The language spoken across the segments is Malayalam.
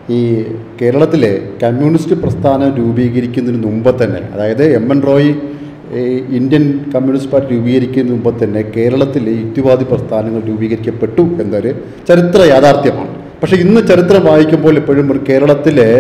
ഈ കേരളത്തിലെ കമ്മ്യൂണിസ്റ്റ് പ്രസ്ഥാനം രൂപീകരിക്കുന്നതിന് മുമ്പ് തന്നെ അതായത് എം എൻ റോയ് ഈ ഇന്ത്യൻ കമ്മ്യൂണിസ്റ്റ് പാർട്ടി രൂപീകരിക്കുന്നതിന് മുമ്പ് തന്നെ കേരളത്തിലെ യുക്തിവാദി പ്രസ്ഥാനങ്ങൾ രൂപീകരിക്കപ്പെട്ടു എന്നൊരു ചരിത്ര യാഥാർത്ഥ്യമാണ് പക്ഷേ ഇന്ന് ചരിത്രം വായിക്കുമ്പോൾ എപ്പോഴും ഒരു കേരളത്തിലെ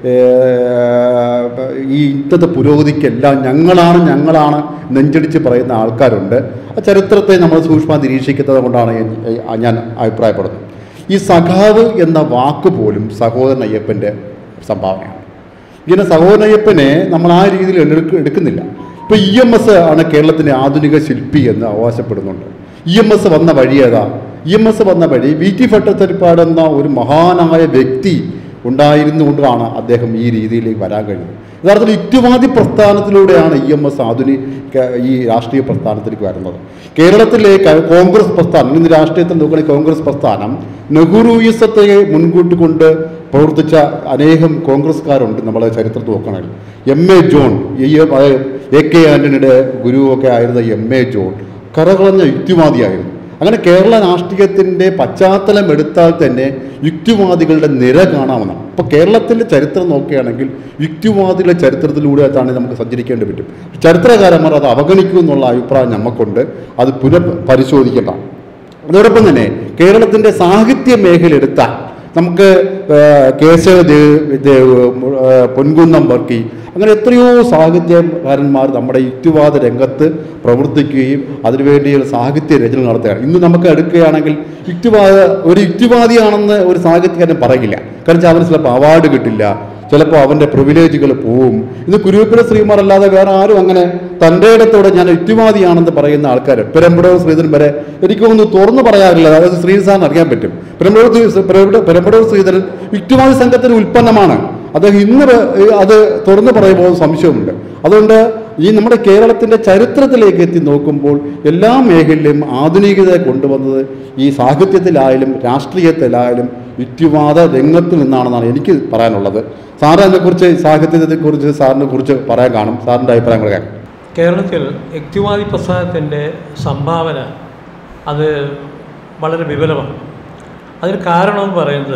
ഏഹ്, ഈ ഇന്നത്തെ പുരോഗതിക്കെല്ലാം ഞങ്ങളാണ് ഞങ്ങളാണ് നെഞ്ചടിച്ച് പറയുന്ന ആൾക്കാരുണ്ട് ആ ചരിത്രത്തെ നമ്മൾ സൂക്ഷ്മ നിരീക്ഷിക്കുന്നത് കൊണ്ടാണ് ഞാൻ- ഞാൻ അഭിപ്രായപ്പെടുന്നത് ഈ സഖാവ് എന്ന വാക്ക് പോലും സഹോദരൻ അയ്യപ്പൻ്റെ സംഭാവനയാണ് ഇങ്ങനെ സഹോദരൻ അയ്യപ്പനെ നമ്മൾ ആ രീതിയിൽ എടുക്ക- എടുക്കുന്നില്ല ഇപ്പോൾ ഇ എം എസ് ആണ് കേരളത്തിൻ്റെ ആധുനിക ശില്പി എന്ന് അവകാശപ്പെടുന്നുണ്ട് ഇ എം എസ് വന്ന വഴി ഏതാ ഇ എം എസ് വന്ന വഴി വി ടി ഭട്ടത്തരിപ്പാട് എന്ന ഒരു മഹാനായ വ്യക്തി ഉണ്ടായിരുന്നുകൊണ്ടാണ് അദ്ദേഹം ഈ രീതിയിലേക്ക് വരാൻ കഴിഞ്ഞത് യഥാർത്ഥത്തിൽ യുക്തിവാദി പ്രസ്ഥാനത്തിലൂടെയാണ് ഇ എം എസ് ആധുനിക ഈ രാഷ്ട്രീയ പ്രസ്ഥാനത്തിലേക്ക് വരുന്നത് കേരളത്തിലെ ക- കോൺഗ്രസ് പ്രസ്ഥാനം ഇന്ന് രാഷ്ട്രീയത്തിൽ നോക്കുകയാണെങ്കിൽ കോൺഗ്രസ് പ്രസ്ഥാനം നെഹ്റുയിസത്തെ മുൻകൂട്ടി കൊണ്ട് പ്രവർത്തിച്ച അനേകം കോൺഗ്രസ്സുകാരുണ്ട് നമ്മളെ ചരിത്രത്തിൽ നോക്കണമെങ്കിൽ എം എ ജോൺ ഈ എ കെ ആന്റണിയുടെ ഗുരുവൊക്കെ ആയിരുന്ന എം എ ജോൺ കറകളഞ്ഞ യുക്തിവാദിയായിരുന്നു അങ്ങനെ കേരള രാഷ്ട്രീയത്തിൻ്റെ പശ്ചാത്തലം എടുത്താൽ തന്നെ യുക്തിവാദികളുടെ നിര കാണാവുന്നതാണ് അപ്പോൾ കേരളത്തിൻ്റെ ചരിത്രം നോക്കുകയാണെങ്കിൽ യുക്തിവാദികളുടെ ചരിത്രത്തിലൂടെ തന്നെ നമുക്ക് സഞ്ചരിക്കേണ്ടി പറ്റും ചരിത്രകാരന്മാർ അത് അവഗണിക്കൂ എന്നുള്ള അഭിപ്രായം നമുക്കുണ്ട് അത് പുനഃ പരിശോധിക്കേണ്ടതാണ് അതോടൊപ്പം തന്നെ കേരളത്തിൻ്റെ സാഹിത്യ മേഖല എടുത്താൽ നമുക്ക് ഏഹ്, കേശവ ദേവ് ദേവ് ഏഹ്, പൊൻകുന്നം വർക്കി അങ്ങനെ എത്രയോ സാഹിത്യകാരന്മാർ നമ്മുടെ യുക്തിവാദ രംഗത്ത് പ്രവർത്തിക്കുകയും അതിനുവേണ്ടിയുള്ള സാഹിത്യ രചന നടത്തുകയാണ് ഇന്ന് നമുക്ക് എടുക്കുകയാണെങ്കിൽ യുക്തിവാദ ഒരു യുക്തിവാദിയാണെന്ന് ഒരു സാഹിത്യകാരൻ പറയില്ല കാരണം വെച്ചാൽ അവന് ചിലപ്പോൾ അവാർഡ് കിട്ടില്ല ചിലപ്പോൾ അവൻ്റെ പ്രിവിലേജുകൾ പോവും ഇന്ന് കുരുവിപ്പുര ശ്രീമാർ അല്ലാതെ വേറെ ആരും അങ്ങനെ തൻ്റെ ഇടത്തോടെ ഞാൻ യുക്തിവാദിയാണെന്ന് പറയുന്ന ആൾക്കാർ പെരമ്പടൂർ ശ്രീധരൻ വരെ എനിക്കൊന്നും തുറന്നു പറയാറില്ല അതായത് ശ്രീസാറിന് അറിയാൻ പറ്റും പെരമ്പടൂർ ശ്രീ- പെരമ്പടൂർ- പെരമ്പടൂർ ശ്രീധരൻ യുക്തിവാദി സംഘത്തിൻ്റെ ഉൽപ്പന്നമാണ് അദ്ദേഹം ഇന്ന് വ- അത് തുറന്നു പറയുമ്പോൾ സംശയമുണ്ട് അതുകൊണ്ട് ഈ നമ്മുടെ കേരളത്തിൻ്റെ ചരിത്രത്തിലേക്ക് എത്തി നോക്കുമ്പോൾ എല്ലാ മേഖലയിലും ആധുനികത കൊണ്ടുവന്നത് ഈ സാഹിത്യത്തിലായാലും രാഷ്ട്രീയത്തിലായാലും യുക്തിവാദ രംഗത്ത് നിന്നാണെന്നാണ് എനിക്ക് പറയാനുള്ളത് സാറ് അതിനെക്കുറിച്ച് സാഹിത്യത്തെക്കുറിച്ച് സാറിനെ കുറിച്ച് പറയാൻ കാണും സാറിൻ്റെ അഭിപ്രായങ്ങൾ കേൾക്കാം കേരളത്തിൽ യുക്തിവാദി പ്രസ്ഥാനത്തിൻ്റെ സംഭാവന അത് വളരെ വിപുലമാണ് അതിന് കാരണമെന്ന് പറയുന്നത്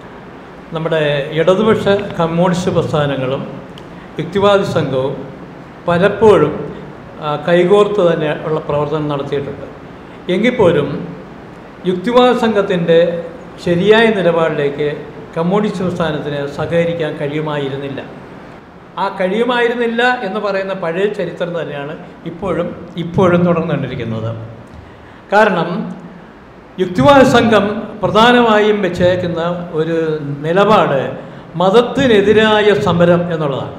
നമ്മുടെ ഇടതുപക്ഷ കമ്മ്യൂണിസ്റ്റ് പ്രസ്ഥാനങ്ങളും യുക്തിവാദി സംഘവും പലപ്പോഴും ആ, കൈകോർത്ത് തന്നെ ഉള്ള പ്രവർത്തനം നടത്തിയിട്ടുണ്ട് എങ്കിൽ പോലും യുക്തിവാദ സംഘത്തിൻ്റെ ശരിയായ നിലപാടിലേക്ക് കമ്മ്യൂണിസ്റ്റ് പ്രസ്ഥാനത്തിന് സഹകരിക്കാൻ കഴിയുമായിരുന്നില്ല ആ കഴിയുമായിരുന്നില്ല എന്ന് പറയുന്ന പഴയ ചരിത്രം തന്നെയാണ് ഇപ്പോഴും ഇപ്പോഴും തുടർന്നുകൊണ്ടിരിക്കുന്നത് കാരണം യുക്തിവാദ സംഘം പ്രധാനമായും വെച്ചേക്കുന്ന ഒരു നിലപാട് മതത്തിനെതിരായ സമരം എന്നുള്ളതാണ്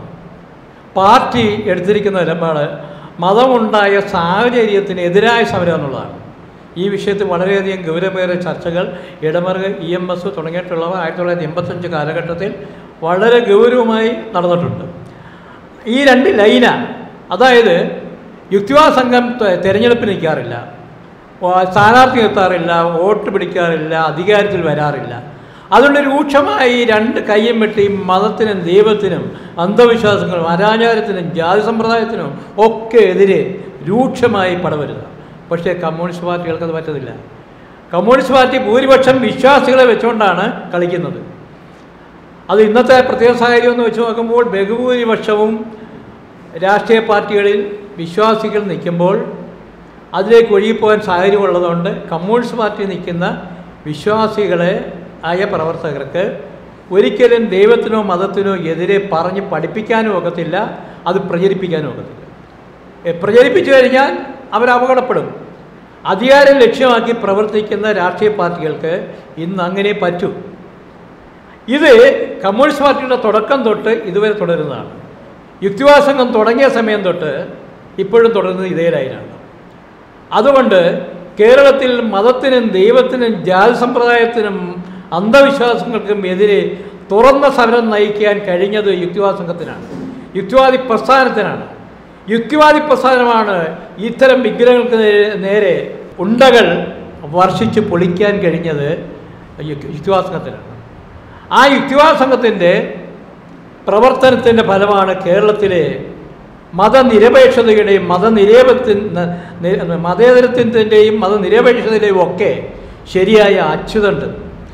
പാർട്ടി എടുത്തിരിക്കുന്ന നിലപാട് മതമുണ്ടായ സാഹചര്യത്തിന് എതിരായ സമരം എന്നുള്ളതാണ് ഈ വിഷയത്തിൽ വളരെയധികം ഗൗരവമേറിയ ചർച്ചകൾ ഇടമറുക ഇ എം എസ് തുടങ്ങിയിട്ടുള്ളവ ആയിരത്തി തൊള്ളായിരത്തി എൺപത്തഞ്ച് കാലഘട്ടത്തിൽ വളരെ ഗൗരവമായി നടന്നിട്ടുണ്ട് ഈ രണ്ട് ലൈന അതായത് യുക്തിവാദ സംഘം ത- തെരഞ്ഞെടുപ്പിന് നിൽക്കാറില്ല വ- സ്ഥാനാർത്ഥി നിർത്താറില്ല വോട്ട് പിടിക്കാറില്ല അധികാരത്തിൽ വരാറില്ല അതുകൊണ്ട് രൂക്ഷമായി രണ്ട് കയ്യും വെട്ടി മതത്തിനും ദൈവത്തിനും അന്ധവിശ്വാസങ്ങളും അനാചാരത്തിനും ജാതി സമ്പ്രദായത്തിനും ഒക്കെ എതിരെ രൂക്ഷമായി പടവരുക പക്ഷേ കമ്മ്യൂണിസ്റ്റ് പാർട്ടികൾക്ക് അത് പറ്റത്തില്ല കമ്മ്യൂണിസ്റ്റ് പാർട്ടി ഭൂരിപക്ഷം വിശ്വാസികളെ വെച്ചുകൊണ്ടാണ് കളിക്കുന്നത് അത് ഇന്നത്തെ പ്രത്യേക സാഹചര്യം എന്ന് വെച്ച് നോക്കുമ്പോൾ ബഹുഭൂരിപക്ഷവും രാഷ്ട്രീയ പാർട്ടികളിൽ വിശ്വാസികൾ നിൽക്കുമ്പോൾ അതിലേക്ക് ഒഴുകിപ്പോകാൻ സാഹചര്യമുള്ളതുകൊണ്ട് കമ്മ്യൂണിസ്റ്റ് പാർട്ടി നിൽക്കുന്ന വിശ്വാസികളെ ആയ പ്രവർത്തകർക്ക് ഒരിക്കലും ദൈവത്തിനോ മതത്തിനോ എതിരെ പറഞ്ഞ് പഠിപ്പിക്കാനും ഒക്കത്തില്ല അത് പ്രചരിപ്പിക്കാനും ഒക്കത്തില്ല എ, പ്രചരിപ്പിച്ചു കഴിഞ്ഞാൽ അവർ അപകടപ്പെടും അധികാരം ലക്ഷ്യമാക്കി പ്രവർത്തിക്കുന്ന രാഷ്ട്രീയ പാർട്ടികൾക്ക് ഇന്ന് അങ്ങനെ പറ്റൂ ഇത് കമ്മ്യൂണിസ്റ്റ് പാർട്ടിയുടെ തുടക്കം തൊട്ട് ഇതുവരെ തുടരുന്നതാണ് യുക്തിവാദ സംഘം തുടങ്ങിയ സമയം തൊട്ട് ഇപ്പോഴും തുടരുന്നത് ഇതേ ലൈനാണ് അതുകൊണ്ട് കേരളത്തിൽ മതത്തിനും ദൈവത്തിനും ജാതി സമ്പ്രദായത്തിനും അന്ധവിശ്വാസങ്ങൾക്കും എതിരെ തുറന്ന സമരം നയിക്കാൻ കഴിഞ്ഞത് യുക്തിവാദ സംഘത്തിനാണ് യുക്തിവാദി പ്രസ്ഥാനത്തിനാണ് യുക്തിവാദി പ്രസ്ഥാനമാണ് ഇത്തരം വിഗ്രഹങ്ങൾക്ക് നേ- നേരെ ഉണ്ടകൾ വർഷിച്ച് പൊളിക്കാൻ കഴിഞ്ഞത് യുക്തി- യുക്തിവാദ സംഘത്തിനാണ് ആ യുക്തിവാദ സംഘത്തിൻ്റെ പ്രവർത്തനത്തിൻ്റെ ഫലമാണ് കേരളത്തിലെ മതനിരപേക്ഷതയുടെയും മതനിരേപത്തിൻ്റെ മതേതരത്വത്തിൻ്റെയും മതനിരപേക്ഷതയുടെയും ഒക്കെ ശരിയായ അച്യുതണ്ട്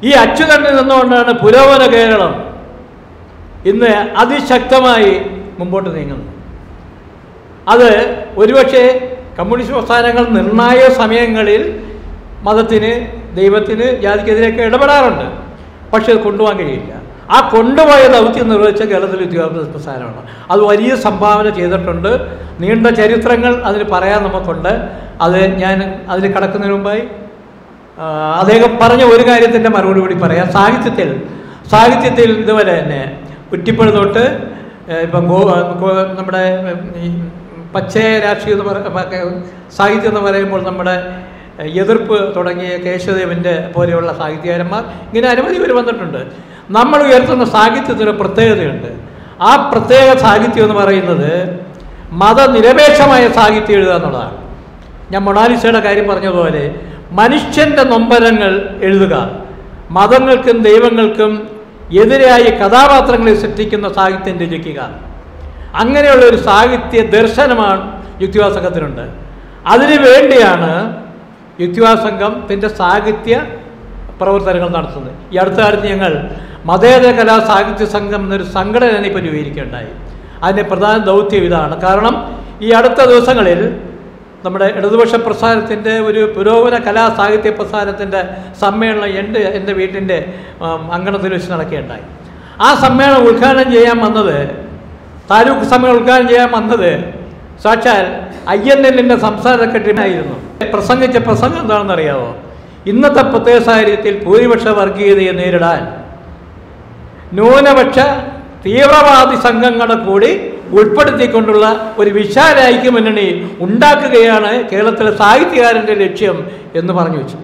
ഈ അച്ചുതണ്ടിൽ നിന്നുകൊണ്ടാണ് പുരോഗമന കേരളം ഇന്ന് അതിശക്തമായി മുമ്പോട്ട് നീങ്ങുന്നത് അത് ഒരുപക്ഷെ കമ്മ്യൂണിസ്റ്റ് പ്രസ്ഥാനങ്ങൾ നിർണായക സമയങ്ങളിൽ മതത്തിന് ദൈവത്തിന് ജാതിക്കെതിരെയൊക്കെ ഇടപെടാറുണ്ട് പക്ഷെ അത് കൊണ്ടുപോകാൻ കഴിയില്ല ആ കൊണ്ടുപോയ ദൗത്യം നിർവഹിച്ച കേരളത്തിലെ വിദ്യാഭ്യാസ പ്രസ്ഥാനമാണ് അത് വലിയ സംഭാവന ചെയ്തിട്ടുണ്ട് നീണ്ട ചരിത്രങ്ങൾ അതിന് പറയാൻ നമുക്കുണ്ട് അത് ഞാൻ അതിൽ കടക്കുന്നതിന് മുമ്പായി ആ, അദ്ദേഹം പറഞ്ഞ ഒരു കാര്യത്തിൻ്റെ മറുപടി കൂടി പറയാം സാഹിത്യത്തിൽ സാഹിത്യത്തിൽ ഇതുപോലെ തന്നെ കുറ്റിപ്പുഴ തൊട്ട് ഏ, ഇപ്പം ഗോ ഗോ- നമ്മുടെ ഉം, ഈ പച്ചയ രാഷ്ട്രീയം എന്ന് പറ സാഹിത്യം എന്ന് പറയുമ്പോൾ നമ്മുടെ ഏ, എതിർപ്പ് തുടങ്ങിയ കേശവദേവൻ്റെ പോലെയുള്ള സാഹിത്യകാരന്മാർ ഇങ്ങനെ അനവധി പേര് വന്നിട്ടുണ്ട് നമ്മൾ ഉയർത്തുന്ന സാഹിത്യത്തിന് ഒരു പ്രത്യേകതയുണ്ട് ആ പ്രത്യേക സാഹിത്യം എന്ന് പറയുന്നത് മതനിരപേക്ഷമായ സാഹിത്യം എഴുതുക എന്നുള്ളതാണ് ഞാൻ മൊണാലിസയുടെ കാര്യം പറഞ്ഞതുപോലെ മനുഷ്യൻ്റെ നൊമ്പരങ്ങൾ എഴുതുക മതങ്ങൾക്കും ദൈവങ്ങൾക്കും എതിരായി കഥാപാത്രങ്ങളെ സൃഷ്ടിക്കുന്ന സാഹിത്യം രചിക്കുക അങ്ങനെയുള്ള ഒരു സാഹിത്യ ദർശനമാണ് യുക്തിവാദ സംഘത്തിനുണ്ട് അതിനു വേണ്ടിയാണ് യുക്തിവാദ സംഘത്തിൻ്റെ സാഹിത്യ പ്രവർത്തനങ്ങൾ നടത്തുന്നത് ഈ അടുത്ത കാലത്ത് ഞങ്ങൾ മതേതര കലാ സാഹിത്യ സംഘം എന്നൊരു സംഘടന ഇപ്പോൾ രൂപീകരിക്കുകയുണ്ടായി അതിൻ്റെ പ്രധാന ദൗത്യം ഇതാണ് കാരണം ഈ അടുത്ത ദിവസങ്ങളിൽ നമ്മുടെ ഇടതുപക്ഷ പ്രസ്ഥാനത്തിൻ്റെ ഒരു പുരോഗമന കലാ സാഹിത്യ പ്രസ്ഥാനത്തിൻ്റെ സമ്മേളനം എൻ്റെ എൻ്റെ വീട്ടിൻ്റെ ആം, അങ്കണത്തിൽ വെച്ച് നടക്കുകയുണ്ടായി ആ സമ്മേളനം ഉദ്ഘാടനം ചെയ്യാൻ വന്നത് താലൂക്ക് സമ്മേളനം ഉദ്ഘാടനം ചെയ്യാൻ വന്നത് സാക്ഷാൽ ഐ എൻ എല്ലിൻ്റെ സംസ്ഥാന സെക്രട്ടറി ആയിരുന്നു പ്രസംഗിച്ച പ്രസംഗം എന്താണെന്ന് അറിയാമോ ഇന്നത്തെ പ്രത്യേക സാഹചര്യത്തിൽ ഭൂരിപക്ഷ വർഗീയതയെ നേരിടാൻ ന്യൂനപക്ഷ തീവ്രവാദി സംഘങ്ങളെ കൂടി ഉൾപ്പെടുത്തിക്കൊണ്ടുള്ള ഒരു വിശാല ഐക്യമുന്നണി ഉണ്ടാക്കുകയാണ് കേരളത്തിലെ സാഹിത്യകാരൻ്റെ ലക്ഷ്യം എന്ന് പറഞ്ഞു വെച്ചു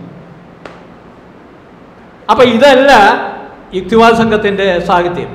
അപ്പം ഇതല്ല യുക്തിവാദ സംഘത്തിൻ്റെ സാഹിത്യം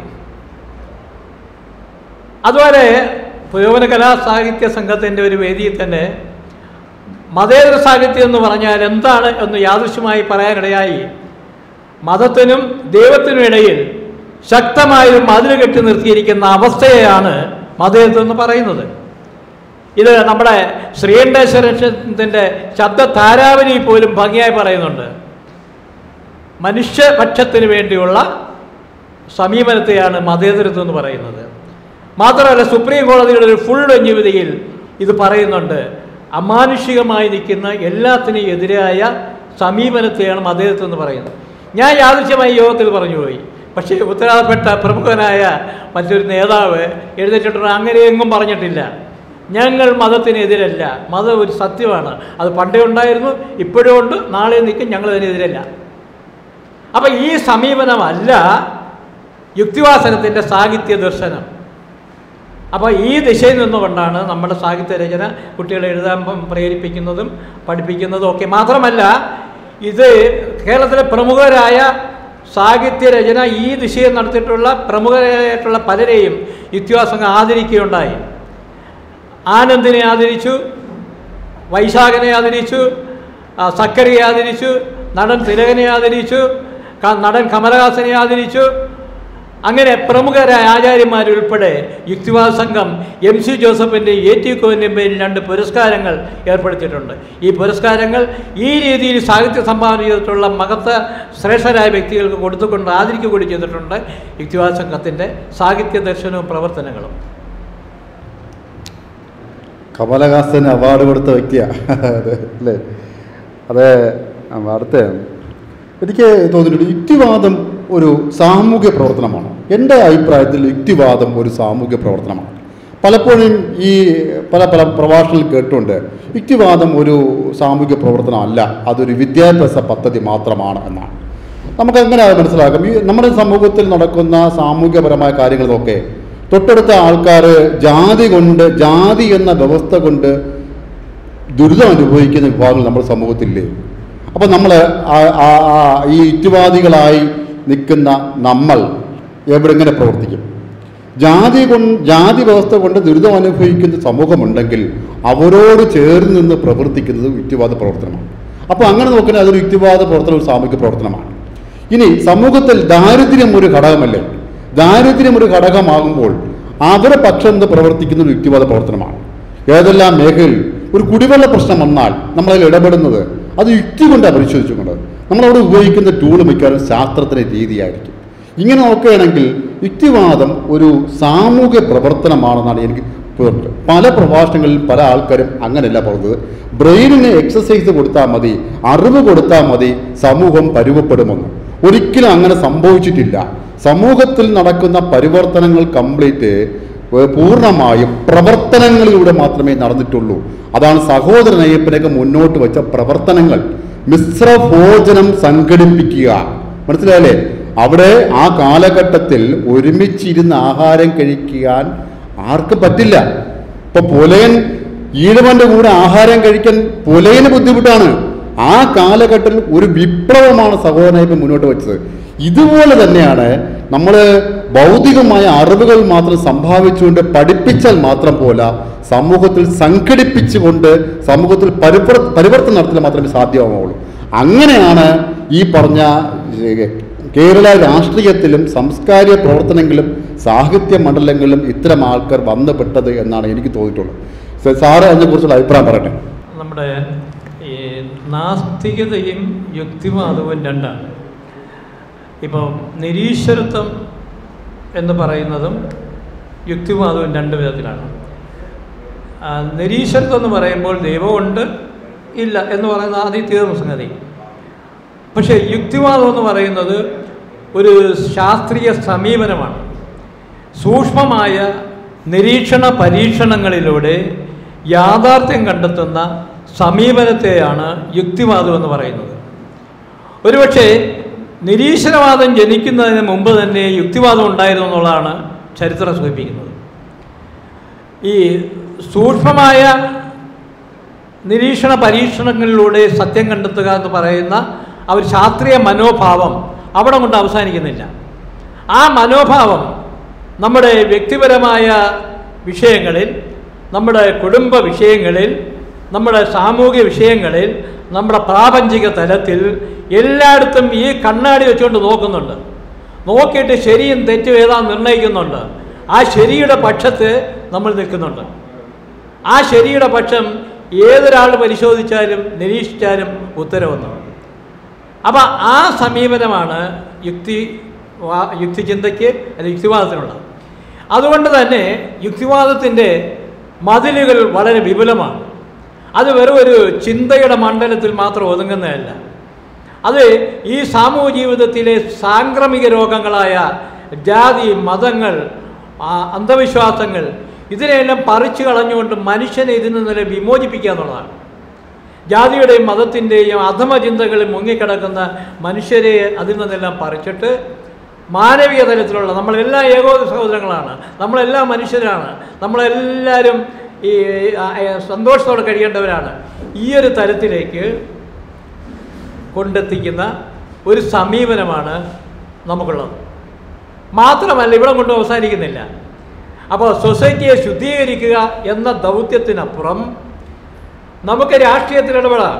അതുപോലെ പുരോഗമന കലാ സാഹിത്യ സംഘത്തിൻ്റെ ഒരു വേദിയിൽ തന്നെ മതേതര സാഹിത്യം എന്ന് പറഞ്ഞാൽ എന്താണ് എന്ന് യാദൃശ്യമായി പറയാനിടയായി മതത്തിനും ദൈവത്തിനും ഇടയിൽ ശക്തമായൊരു മതിൽ കെട്ടി നിർത്തിയിരിക്കുന്ന അവസ്ഥയെയാണ് മതേതരം എന്ന് പറയുന്നത് ഇത് നമ്മുടെ ശ്രീകണ്ഠേശ്വരത്തിൻ്റെ ശബ്ദ താരാവലി പോലും ഭംഗിയായി പറയുന്നുണ്ട് മനുഷ്യപക്ഷത്തിന് വേണ്ടിയുള്ള സമീപനത്തെയാണ് മതേതരത്വം എന്ന് പറയുന്നത് മാത്രമല്ല സുപ്രീം കോടതിയുടെ ഒരു ഫുൾ ബെഞ്ച് വിധിയിൽ ഇത് പറയുന്നുണ്ട് അമാനുഷികമായി നിൽക്കുന്ന എല്ലാത്തിനും എതിരായ സമീപനത്തെയാണ് മതേതരത്വം എന്ന് പറയുന്നത് ഞാൻ യാദൃശ്യമായി യോഗത്തിൽ പറഞ്ഞുപോയി പക്ഷേ ഉത്തരവാദപ്പെട്ട പ്രമുഖനായ മറ്റൊരു നേതാവ് എഴുന്നേറ്റിട്ടുണ്ട് അങ്ങനെയെങ്ങും പറഞ്ഞിട്ടില്ല ഞങ്ങൾ മതത്തിനെതിരല്ല മതം ഒരു സത്യമാണ് അത് പണ്ടേ ഉണ്ടായിരുന്നു ഇപ്പോഴും ഉണ്ട് നാളെ നിൽക്കും ഞങ്ങൾ അതിനെതിരല്ല അപ്പം ഈ സമീപനമല്ല യുക്തിവാസനത്തിൻ്റെ സാഹിത്യ ദർശനം അപ്പോൾ ഈ ദിശയിൽ നിന്നുകൊണ്ടാണ് നമ്മുടെ സാഹിത്യ രചന കുട്ടികളെ എഴുതാൻ പ- പ്രേരിപ്പിക്കുന്നതും പഠിപ്പിക്കുന്നതും ഒക്കെ മാത്രമല്ല ഇത് കേരളത്തിലെ പ്രമുഖരായ സാഹിത്യ രചന ഈ ദിശയിൽ നടത്തിയിട്ടുള്ള പ്രമുഖരായിട്ടുള്ള പലരെയും യുക്തിവാസംഘം ആദരിക്കുകയുണ്ടായി ആനന്ദിനെ ആദരിച്ചു വൈശാഖനെ ആദരിച്ചു ആ, സക്കറിയെ ആദരിച്ചു നടൻ തിലകനെ ആദരിച്ചു ക- നടൻ കമലഹാസനെ ആദരിച്ചു അങ്ങനെ പ്രമുഖരായ ആചാര്യന്മാരുൾപ്പെടെ യുക്തിവാദ സംഘം എം സി ജോസഫിൻ്റെ എ ടി കോവിൻ്റെ പേരിൽ രണ്ട് പുരസ്കാരങ്ങൾ ഏർപ്പെടുത്തിയിട്ടുണ്ട് ഈ പുരസ്കാരങ്ങൾ ഈ രീതിയിൽ സാഹിത്യ സംഭാവന ചെയ്തിട്ടുള്ള മഹത്ത ശ്രേഷ്ഠരായ വ്യക്തികൾക്ക് കൊടുത്തുകൊണ്ട് ആദരിക്കുക കൂടി ചെയ്തിട്ടുണ്ട് യുക്തിവാദ സംഘത്തിൻ്റെ സാഹിത്യ ദർശനവും പ്രവർത്തനങ്ങളും കമലഹാസന് അവാർഡ് കൊടുത്ത വ്യക്തിയാണ് അതെ അല്ലേ അതെ ആ, അടുത്ത എനിക്ക് തോന്നിയിട്ടുണ്ട് യുക്തിവാദം ഒരു സാമൂഹ്യ പ്രവർത്തനമാണ് എൻ്റെ അഭിപ്രായത്തിൽ യുക്തിവാദം ഒരു സാമൂഹ്യ പ്രവർത്തനമാണ് പലപ്പോഴും ഈ പല പല പ്രഭാഷണങ്ങൾ കേട്ടുണ്ട് യുക്തിവാദം ഒരു സാമൂഹ്യ പ്രവർത്തനമല്ല അതൊരു വിദ്യാഭ്യാസ പദ്ധതി മാത്രമാണ് എന്നാണ് നമുക്ക് എങ്ങനെ അത് മനസ്സിലാക്കാം ഈ നമ്മുടെ സമൂഹത്തിൽ നടക്കുന്ന സാമൂഹ്യപരമായ കാര്യങ്ങളൊക്കെ തൊട്ടടുത്ത ആൾക്കാർ ജാതി കൊണ്ട് ജാതി എന്ന വ്യവസ്ഥ കൊണ്ട് ദുരിതം അനുഭവിക്കുന്ന വിഭാഗങ്ങൾ നമ്മുടെ സമൂഹത്തില്ലേ അപ്പം നമ്മൾ ഈ യുക്തിവാദികളായി നിൽക്കുന്ന നമ്മൾ എവിടെ എങ്ങനെ പ്രവർത്തിക്കും ജാതി കൊണ്ട് ജാതി വ്യവസ്ഥ കൊണ്ട് ദുരിതം അനുഭവിക്കുന്ന സമൂഹമുണ്ടെങ്കിൽ അവരോട് ചേർന്ന് നിന്ന് പ്രവർത്തിക്കുന്നത് യുക്തിവാദ പ്രവർത്തനമാണ് അപ്പോൾ അങ്ങനെ നോക്കുന്നത് അതൊരു യുക്തിവാദ പ്രവർത്തനം ഒരു സാമൂഹിക പ്രവർത്തനമാണ് ഇനി സമൂഹത്തിൽ ദാരിദ്ര്യം ഒരു ഘടകമല്ലേ ദാരിദ്ര്യം ഒരു ഘടകമാകുമ്പോൾ അവരുടെ പക്ഷം നിന്ന് പ്രവർത്തിക്കുന്ന ഒരു യുക്തിവാദ പ്രവർത്തനമാണ് ഏതെല്ലാം മേഖലയിൽ ഒരു കുടിവെള്ള പ്രശ്നം വന്നാൽ നമ്മളതിൽ ഇടപെടുന്നത് അത് യുക്തി കൊണ്ടാണ് പരിശോധിച്ചുകൊണ്ട് നമ്മളവിടെ ഉപയോഗിക്കുന്ന ടൂൾ മിക്കവാറും ശാസ്ത്രത്തിൻ്റെ രീതിയായിരിക്കും ഇങ്ങനെ നോക്കുകയാണെങ്കിൽ യുക്തിവാദം ഒരു സാമൂഹ്യ പ്രവർത്തനമാണെന്നാണ് എനിക്ക് തോന്നുന്നത് പല പ്രഭാഷണങ്ങളിൽ പല ആൾക്കാരും അങ്ങനെയല്ല പറഞ്ഞത് ബ്രെയിനിന് എക്സസൈസ് കൊടുത്താൽ മതി അറിവ് കൊടുത്താൽ മതി സമൂഹം പരുവപ്പെടുമെന്ന് ഒരിക്കലും അങ്ങനെ സംഭവിച്ചിട്ടില്ല സമൂഹത്തിൽ നടക്കുന്ന പരിവർത്തനങ്ങൾ കംപ്ലീറ്റ് ഏഹ് പൂർണ്ണമായും പ്രവർത്തനങ്ങളിലൂടെ മാത്രമേ നടന്നിട്ടുള്ളൂ അതാണ് സഹോദരൻ അയ്യപ്പനൊക്കെ മുന്നോട്ട് വെച്ച പ്രവർത്തനങ്ങൾ മിശ്ര ഭോജനം സംഘടിപ്പിക്കുക മനസ്സിലായല്ലേ അവിടെ ആ കാലഘട്ടത്തിൽ ഒരുമിച്ചിരുന്ന് ആഹാരം കഴിക്കാൻ ആർക്കും പറ്റില്ല ഇപ്പൊ പുലയൻ ഈഴവന്റെ കൂടെ ആഹാരം കഴിക്കാൻ പുലയന് ബുദ്ധിമുട്ടാണ് ആ കാലഘട്ടത്തിൽ ഒരു വിപ്ലവമാണ് സഹോദരനായപ്പൻ മുന്നോട്ട് വെച്ചത് ഇതുപോലെ തന്നെയാണ് നമ്മൾ ഭൗതികമായ അറിവുകൾ മാത്രം സംഭാവിച്ചുകൊണ്ട് പഠിപ്പിച്ചാൽ മാത്രം പോല സമൂഹത്തിൽ സംഘടിപ്പിച്ചുകൊണ്ട് സമൂഹത്തിൽ പരിവർ പരിവർത്തനം നടത്തിയാൽ മാത്രമേ സാധ്യമാവുള്ളൂ അങ്ങനെയാണ് ഈ പറഞ്ഞ ഏഹ്, കേരള രാഷ്ട്രീയത്തിലും സാംസ്കാരിക പ്രവർത്തനങ്ങളിലും സാഹിത്യ മണ്ഡലങ്ങളിലും ഇത്തരം ആൾക്കാർ വന്നുപെട്ടത് എന്നാണ് എനിക്ക് തോന്നിയിട്ടുള്ളത് സ- സാറ് അതിനെക്കുറിച്ചുള്ള അഭിപ്രായം പറയട്ടെ നമ്മുടെ ഈ നാസ്തികതയും യുക്തിവാദവും രണ്ടാണ് ഇപ്പം നിരീശ്വരത്വം എന്ന് പറയുന്നതും യുക്തിവാദവും രണ്ട് വിധത്തിലാണ് ആ, നിരീശ്വരത്വം എന്ന് പറയുമ്പോൾ ദൈവമുണ്ട് ഇല്ല എന്ന് പറയുന്ന ആദ്യം തീർന്ന സംഗതി പക്ഷേ യുക്തിവാദം എന്ന് പറയുന്നത് ഒരു ശാസ്ത്രീയ സമീപനമാണ് സൂക്ഷ്മമായ നിരീക്ഷണ പരീക്ഷണങ്ങളിലൂടെ യാഥാർത്ഥ്യം കണ്ടെത്തുന്ന സമീപനത്തെയാണ് യുക്തിവാദം എന്ന് പറയുന്നത് ഒരുപക്ഷെ നിരീശ്വരവാദം ജനിക്കുന്നതിന് മുമ്പ് തന്നെ യുക്തിവാദം ഉണ്ടായിരുന്നു എന്നുള്ളതാണ് ചരിത്രം സൂചിപ്പിക്കുന്നത് ഈ സൂക്ഷ്മമായ നിരീക്ഷണ പരീക്ഷണങ്ങളിലൂടെ സത്യം കണ്ടെത്തുക എന്ന് പറയുന്ന ആ ഒരു ശാസ്ത്രീയ മനോഭാവം അവിടെ കൊണ്ട് അവസാനിക്കുന്നില്ല ആ മനോഭാവം നമ്മുടെ വ്യക്തിപരമായ വിഷയങ്ങളിൽ നമ്മുടെ കുടുംബ വിഷയങ്ങളിൽ നമ്മുടെ സാമൂഹിക വിഷയങ്ങളിൽ നമ്മുടെ പ്രാപഞ്ചിക തലത്തിൽ എല്ലായിടത്തും ഈ കണ്ണാടി വെച്ചുകൊണ്ട് നോക്കുന്നുണ്ട് നോക്കിയിട്ട് ശരിയും തെറ്റും ഏതാന്ന് നിർണ്ണയിക്കുന്നുണ്ട് ആ ശരിയുടെ പക്ഷത്ത് നമ്മൾ നിൽക്കുന്നുണ്ട് ആ ശരിയുടെ പക്ഷം ഏതൊരാൾ പരിശോധിച്ചാലും നിരീക്ഷിച്ചാലും ഉത്തരവെന്ന് അപ്പം ആ സമീപനമാണ് യുക്തി വാ- യുക്തിചിന്തയ്ക്ക് അല്ലെങ്കിൽ യുക്തിവാദത്തിനുള്ളത് അതുകൊണ്ട് തന്നെ യുക്തിവാദത്തിൻ്റെ മതിലുകൾ വളരെ വിപുലമാണ് അത് വെറും ഒരു ചിന്തയുടെ മണ്ഡലത്തിൽ മാത്രം ഒതുങ്ങുന്നതല്ല അത് ഈ സാമൂഹ്യ ജീവിതത്തിലെ സാംക്രമിക രോഗങ്ങളായ ജാതി മതങ്ങൾ ആ, അന്ധവിശ്വാസങ്ങൾ ഇതിനെയെല്ലാം പറിച്ചു കളഞ്ഞുകൊണ്ട് മനുഷ്യനെ ഇതിൽ നിന്ന് വിമോചിപ്പിക്കുക എന്നുള്ളതാണ് ജാതിയുടെയും മതത്തിൻ്റെയും അധമ ചിന്തകളിൽ മുങ്ങിക്കിടക്കുന്ന മനുഷ്യരെ അതിൽ നിന്നെല്ലാം പറിച്ചിട്ട് മാനവിക തലത്തിലുള്ള നമ്മളെല്ലാം ഏകോദ സഹോദരങ്ങളാണ് നമ്മളെല്ലാം മനുഷ്യരാണ് നമ്മളെല്ലാവരും ഈ ആ, ആ, സന്തോഷത്തോടെ കഴിയേണ്ടവരാണ് ഈ ഒരു തലത്തിലേക്ക് കൊണ്ടെത്തിക്കുന്ന ഒരു സമീപനമാണ് നമുക്കുള്ളത് മാത്രമല്ല ഇവിടെ കൊണ്ട് അവസാനിക്കുന്നില്ല അപ്പോൾ സൊസൈറ്റിയെ ശുദ്ധീകരിക്കുക എന്ന ദൗത്യത്തിനപ്പുറം നമുക്ക് രാഷ്ട്രീയത്തിൽ ഇടപെടാം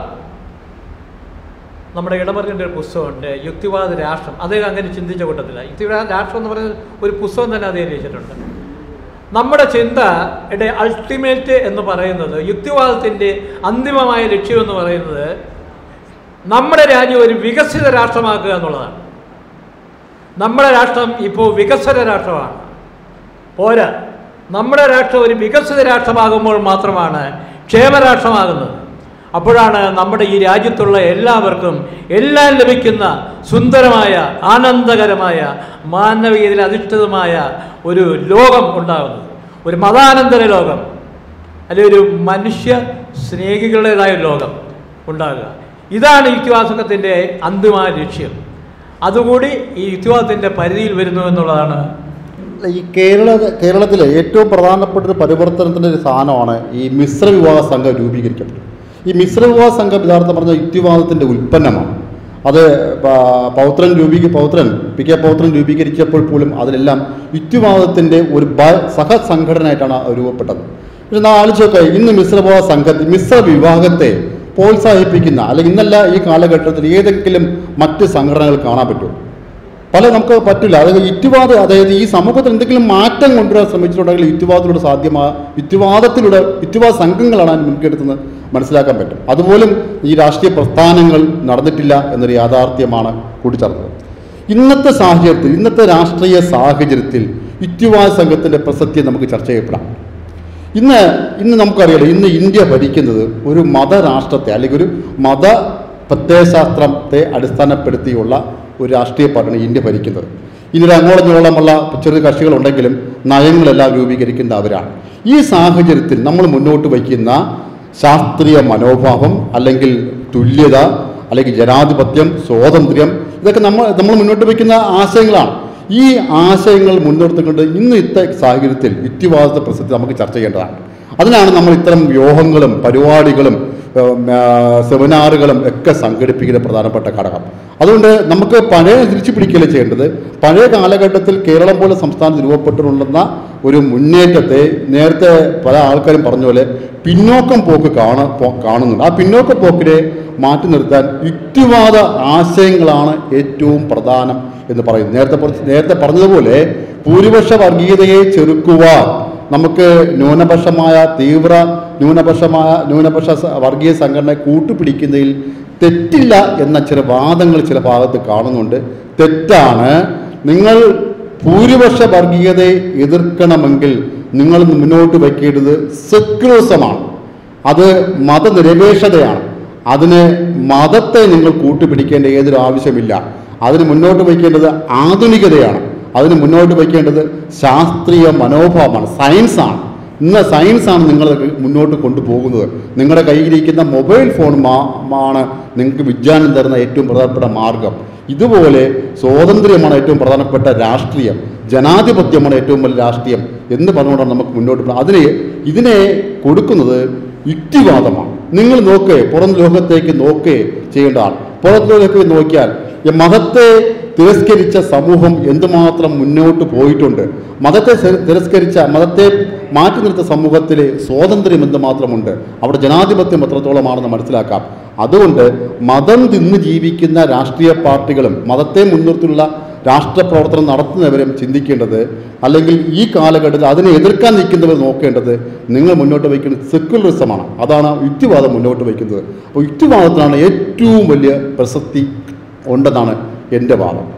നമ്മുടെ ഇടമറിൻ്റെ ഒരു പുസ്തകമുണ്ട് യുക്തിവാദ രാഷ്ട്രം അദ്ദേഹം അങ്ങനെ ചിന്തിച്ച കൂട്ടത്തില്ല യുക്തിവാദ രാഷ്ട്രം എന്ന് പറയുന്നത് ഒരു പുസ്തകം തന്നെ അദ്ദേഹം രചിച്ചിട്ടുണ്ട് നമ്മുടെ ചിന്തയുടെ അൾട്ടിമേറ്റ് എന്ന് പറയുന്നത് യുക്തിവാദത്തിൻ്റെ അന്തിമമായ ലക്ഷ്യം എന്ന് പറയുന്നത് നമ്മുടെ രാജ്യം ഒരു വികസിത രാഷ്ട്രമാക്കുക എന്നുള്ളതാണ് നമ്മുടെ രാഷ്ട്രം ഇപ്പോൾ വികസന രാഷ്ട്രമാണ് പോരാ നമ്മുടെ രാഷ്ട്രം ഒരു വികസിത രാഷ്ട്രമാകുമ്പോൾ മാത്രമാണ് ക്ഷേമരാഷ്ട്രമാകുന്നത് അപ്പോഴാണ് നമ്മുടെ ഈ രാജ്യത്തുള്ള എല്ലാവർക്കും എല്ലാം ലഭിക്കുന്ന സുന്ദരമായ ആനന്ദകരമായ മാനവികതയിൽ അധിഷ്ഠിതമായ ഒരു ലോകം ഉണ്ടാകുന്നത് ഒരു മതാനന്തര ലോകം അല്ലെങ്കിൽ ഒരു മനുഷ്യ സ്നേഹികളുടേതായ ഒരു ലോകം ഉണ്ടാകുക ഇതാണ് യുക്തിവാസകത്തിൻ്റെ അന്തിമമായ ലക്ഷ്യം അതുകൂടി ഈ യുക്തിവാദത്തിൻ്റെ പരിധിയിൽ വരുന്നു എന്നുള്ളതാണ് ഈ കേരള കേരളത്തിലെ ഏറ്റവും പ്രധാനപ്പെട്ട ഒരു പരിവർത്തനത്തിൻ്റെ ഒരു സാധനമാണ് ഈ മിശ്ര വിവാഹ സംഘം രൂപീകരിക്കപ്പെട്ടത് ഈ മിശ്ര വിവാഹ സംഘം യഥാർത്ഥം പറഞ്ഞ യുക്തിവാദത്തിൻ്റെ ഉൽപ്പന്നമാണ് അത് പ- പൗത്രൻ രൂപീക പൗത്രൻ പി കെ പൗത്രൻ രൂപീകരിച്ചപ്പോൾ പോലും അതിലെല്ലാം യുക്തിവാദത്തിൻ്റെ ഒരു ബ സഹസംഘടനയായിട്ടാണ് അത് രൂപപ്പെട്ടത് പക്ഷെ നാം ആലോചിച്ച് നോക്കുക ഇന്ന് മിശ്ര വിവാഹ സംഘ മിശ്ര വിവാഹത്തെ പ്രോത്സാഹിപ്പിക്കുന്ന അല്ലെങ്കിൽ ഇന്നല്ല ഈ കാലഘട്ടത്തിൽ ഏതെങ്കിലും മറ്റ് സംഘടനകൾ കാണാൻ പറ്റുമോ പല നമുക്ക് പറ്റില്ല അതായത് യുക്തിവാദം അതായത് ഈ സമൂഹത്തിൽ എന്തെങ്കിലും മാറ്റം കൊണ്ടുവരാൻ ശ്രമിച്ചിട്ടുണ്ടെങ്കിൽ യുക്തിവാദത്തിലൂടെ സാധ്യമായ യുക്തിവാദത്തിലൂടെ യുക്തിവാദ സംഘങ്ങളാണ് അതിന് മുൻകെടുത്തുന്നത് മനസ്സിലാക്കാൻ പറ്റും അതുപോലും ഈ രാഷ്ട്രീയ പ്രസ്ഥാനങ്ങൾ നടന്നിട്ടില്ല എന്നൊരു യാഥാർത്ഥ്യമാണ് കൂട്ടിച്ചേർത്തത് ഇന്നത്തെ സാഹചര്യത്തിൽ ഇന്നത്തെ രാഷ്ട്രീയ സാഹചര്യത്തിൽ യുക്തിവാദ സംഘത്തിൻ്റെ പ്രസക്തി നമുക്ക് ചർച്ച ചെയ്യപ്പെടാം ഇന്ന് ഇന്ന് നമുക്കറിയാലോ ഇന്ന് ഇന്ത്യ ഭരിക്കുന്നത് ഒരു മതരാഷ്ട്രത്തെ അല്ലെങ്കിൽ ഒരു മത പ്രത്യയശാസ്ത്രത്തെ അടിസ്ഥാനപ്പെടുത്തിയുള്ള ഒരു രാഷ്ട്രീയ പാർട്ടിയാണ് ഇന്ത്യ ഭരിക്കുന്നത് ഇനി അങ്ങോളഞ്ഞോളമുള്ള ചെറു കക്ഷികളുണ്ടെങ്കിലും നയങ്ങളെല്ലാം രൂപീകരിക്കുന്ന അവരാണ് ഈ സാഹചര്യത്തിൽ നമ്മൾ മുന്നോട്ട് വയ്ക്കുന്ന ശാസ്ത്രീയ മനോഭാവം അല്ലെങ്കിൽ തുല്യത അല്ലെങ്കിൽ ജനാധിപത്യം സ്വാതന്ത്ര്യം ഇതൊക്കെ നമ്മൾ നമ്മൾ മുന്നോട്ട് വയ്ക്കുന്ന ആശയങ്ങളാണ് ഈ ആശയങ്ങൾ മുൻനിർത്തിക്കൊണ്ട് ഇന്ന് ഇത്ത സാഹചര്യത്തിൽ യുക്തിവാദത്തെ പ്രസക്തി നമുക്ക് ചർച്ച ചെയ്യേണ്ടതാണ് അതിനാണ് നമ്മൾ ഇത്തരം വ്യൂഹങ്ങളും പരിപാടികളും ഉം, ആ, സെമിനാറുകളും ഒക്കെ സംഘടിപ്പിക്കുന്ന പ്രധാനപ്പെട്ട ഘടകം അതുകൊണ്ട് നമുക്ക് പഴയ തിരിച്ചു പിടിക്കുകയല്ലേ ചെയ്യേണ്ടത് പഴയ കാലഘട്ടത്തിൽ കേരളം പോലെ സംസ്ഥാനം രൂപപ്പെട്ടിട്ടുണ്ടെന്ന ഒരു മുന്നേറ്റത്തെ നേരത്തെ പല ആൾക്കാരും പറഞ്ഞ പോലെ പിന്നോക്കം പോക്ക് കാണ പോ- കാണുന്നുണ്ട് ആ പിന്നോക്ക പോക്കിനെ മാറ്റി നിർത്താൻ യുക്തിവാദ ആശയങ്ങളാണ് ഏറ്റവും പ്രധാനം എന്ന് പറയുന്നു നേരത്തെ പറ- നേരത്തെ പറഞ്ഞതുപോലെ ഭൂരിപക്ഷ വർഗീയതയെ ചെറുക്കുവാൻ നമുക്ക് ന്യൂനപക്ഷമായ തീവ്ര ന്യൂനപക്ഷമായ ന്യൂനപക്ഷ സ- വർഗീയ സംഘടനയെ കൂട്ടുപിടിക്കുന്നതിൽ തെറ്റില്ല എന്ന ചില വാദങ്ങൾ ചില ഭാഗത്ത് കാണുന്നുണ്ട് തെറ്റാണ് നിങ്ങൾ ഭൂരിപക്ഷ വർഗീയതയെ എതിർക്കണമെങ്കിൽ നിങ്ങൾ മുന്നോട്ട് വയ്ക്കേണ്ടത് സെക്യുലറിസമാണ് അത് മതനിരപേക്ഷതയാണ് അതിന് മതത്തെ നിങ്ങൾ കൂട്ടുപിടിക്കേണ്ട ഏതൊരു ആവശ്യമില്ല അതിന് മുന്നോട്ട് വയ്ക്കേണ്ടത് ആധുനികതയാണ് അതിന് മുന്നോട്ട് വയ്ക്കേണ്ടത് ശാസ്ത്രീയ മനോഭാവമാണ് സയൻസാണ് ഇന്ന് സയൻസാണ് നിങ്ങൾ മുന്നോട്ട് കൊണ്ടുപോകുന്നത് നിങ്ങളുടെ കയ്യിലിരിക്കുന്ന മൊബൈൽ ഫോൺ മാ- ആണ് നിങ്ങൾക്ക് വിജ്ഞാനം തരുന്ന ഏറ്റവും പ്രധാനപ്പെട്ട മാർഗം ഇതുപോലെ സ്വാതന്ത്ര്യമാണ് ഏറ്റവും പ്രധാനപ്പെട്ട രാഷ്ട്രീയം ജനാധിപത്യമാണ് ഏറ്റവും വലിയ രാഷ്ട്രീയം എന്ന് പറഞ്ഞുകൊണ്ടാണ് നമുക്ക് മുന്നോട്ട് പോകുന്നത് അതിനെ ഇതിനെ കൊടുക്കുന്നത് യുക്തിവാദമാണ് നിങ്ങൾ നോക്കേ പുറം ലോകത്തേക്ക് നോക്കേ ചെയ്യേണ്ടതാണ് പുറം ലോകത്തേക്ക് നോക്കിയാൽ ഈ മതത്തെ തിരസ്കരിച്ച സമൂഹം എന്തുമാത്രം മുന്നോട്ട് പോയിട്ടുണ്ട് മതത്തെ സെ- തിരസ്കരിച്ച മതത്തെ മാറ്റി നിർത്തിയ സമൂഹത്തിലെ സ്വാതന്ത്ര്യം എന്തുമാത്രമുണ്ട് അവിടെ ജനാധിപത്യം എത്രത്തോളമാണെന്ന് മനസ്സിലാക്കാം അതുകൊണ്ട് മതം തിന്ന് ജീവിക്കുന്ന രാഷ്ട്രീയ പാർട്ടികളും മതത്തെ മുൻനിർത്തിയുള്ള രാഷ്ട്ര പ്രവർത്തനം നടത്തുന്നവരും ചിന്തിക്കേണ്ടത് അല്ലെങ്കിൽ ഈ കാലഘട്ടത്തിൽ അതിനെ എതിർക്കാൻ നിൽക്കുന്നവർ നോക്കേണ്ടത് നിങ്ങൾ മുന്നോട്ട് വയ്ക്കുന്നത് സെക്യുലറിസമാണ് അതാണ് യുക്തിവാദം മുന്നോട്ട് വയ്ക്കുന്നത് അപ്പോൾ യുക്തിവാദത്തിനാണ് ഏറ്റവും വലിയ പ്രസക്തി ഉണ്ടെന്നാണ് എൻ്റെ വാദം